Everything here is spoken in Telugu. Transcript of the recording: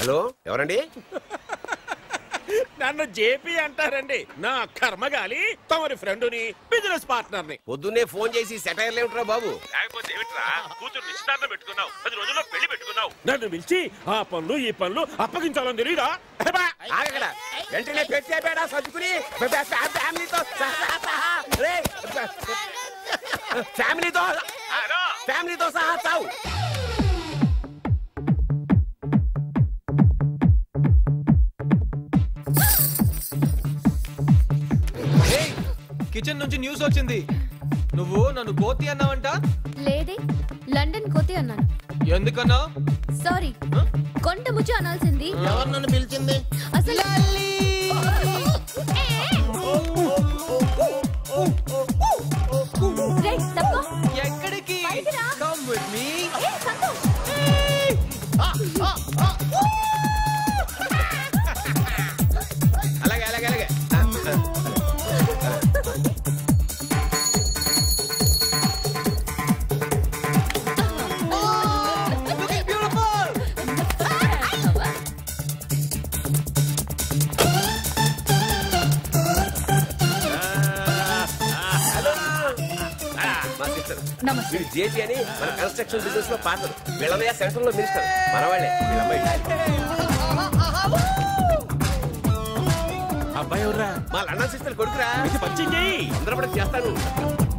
హలో ఎవరండి నన్ను జేపీ అంటారండి నా కర్మగాలి తమరి ఫ్రెండుని బిజినెస్ పార్ట్నర్ ని పొద్దున్నే ఫోన్ చేసి సెటైర్లు ఏమిట్రా బాబు లేకపోతే ఏమిట్రా కూతురు నిశ్చితార్థం పెట్టుకున్నావు పది రోజుల్లో పెళ్లి పెట్టుకున్నావు నన్ను పిలిచి ఆ పనులు ఈ పనులు అప్పగించాలని తెలియదా ఆగక్కడ వెంటనే పెట్టేపేడా సర్దుకుని ఫ్యామిలీతో ఫ్యామిలీతో ఫ్యామిలీతో సహా చావు కిచెన్ నుంచి న్యూస్ వచ్చింది నువ్వు నన్ను కోతి అన్నావంట లేదే లండన్ కోతే అన్నాను ఎందుకన్నా సారీ కొంట ముచ్చు అనాల్సింది ఎవరు నన్ను పిలిచింది అసలు రేయ్, తప్పుకో. ఎక్కడికి బయటికి రా. కమ్ విత్ మీ ఏ, సంతు. అలాగే అలాగే అలాగే మా సిస్టర్ నమస్తే వీడు జేపీ అని మన కన్స్ట్రక్షన్ బిజినెస్ లో పార్ట్నర్ వీళ్ళనయ్య సెంట్రల్ లో మినిస్టర్ మన వాళ్ళే వీళ్ళ అమ్మాయి అబ్బాయి ఎవర్రా మా లండన్ సిస్టర్ కొడుకురా పంచింగ్ అందరూ కూడా చేస్తాను